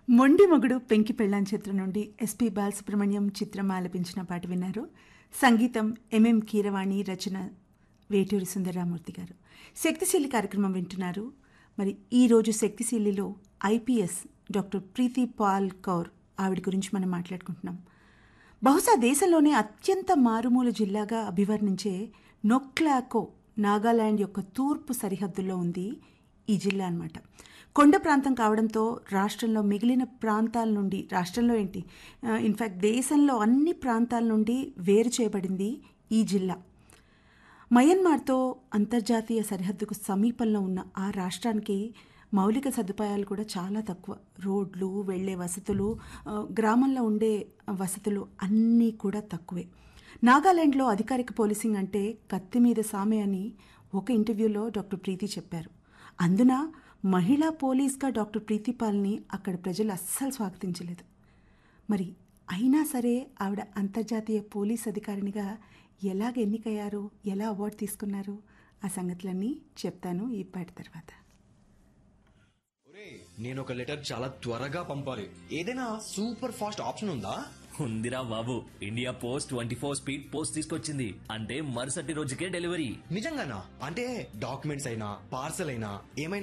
మొండి మొగుడు పెంకి పెళ్ళాం చిత్రం నుండి ఎస్పి బాలసుబ్రహ్మణ్యం చిత్రం ఆలపించిన పాట విన్నారు సంగీతం ఎంఎం కీరవాణి రచన వేటూరి సుందరరామూర్తి గారు శక్తిశీలి కార్యక్రమం వింటున్నారు మరి ఈరోజు శక్తిశీలిలో ఐపీఎస్ డాక్టర్ ప్రీతి పాల్ కౌర్ ఆవిడ గురించి మనం మాట్లాడుకుంటున్నాం బహుశా దేశంలోనే అత్యంత మారుమూల జిల్లాగా అభివర్ణించే నొక్లాకో నాగాలాండ్ యొక్క తూర్పు సరిహద్దుల్లో ఉంది ఈ జిల్లా అన్నమాట కొండ ప్రాంతం కావడంతో రాష్ట్రంలో మిగిలిన ప్రాంతాల నుండి రాష్ట్రంలో ఏంటి ఇన్ఫ్యాక్ట్ దేశంలో అన్ని ప్రాంతాల నుండి వేరు చేయబడింది ఈ జిల్లా మయన్మార్తో అంతర్జాతీయ సరిహద్దుకు సమీపంలో ఉన్న ఆ రాష్ట్రానికి మౌలిక సదుపాయాలు కూడా చాలా తక్కువ రోడ్లు వెళ్ళే వసతులు ఆ, గ్రామంలో ఉండే వసతులు అన్నీ కూడా తక్కువే నాగాలాండ్లో అధికారిక పోలీసింగ్ అంటే కత్తి మీద సామె అని ఒక ఇంటర్వ్యూలో డాక్టర్ ప్రీతి చెప్పారు అందున మహిళా పోలీస్గా డాక్టర్ ప్రీతి పాల్ని అక్కడ ప్రజలు అస్సలు స్వాగతించలేదు మరి అయినా సరే ఆవిడ అంతర్జాతీయ పోలీస్ అధికారినిగా ఎలాగ ఎన్నికయ్యారు ఎలా అవార్డు తీసుకున్నారు ఆ సంగతులన్నీ చెప్తాను ఈ పాట తర్వాత నేను ఒక లెటర్ చాలా త్వరగా పంపాలి ఏదైనా సూపర్ ఫాస్ట్ ఆప్షన్ ఉందా ఉందిరా బాబు India post twenty four speed post తీసుకొచ్చింది అంటే మరుసటి రోజుకే డెలివరీ నిజంగానా అంటే డాక్యుమెంట్స్ అయినా పార్సల్ అయినా ఏమైనా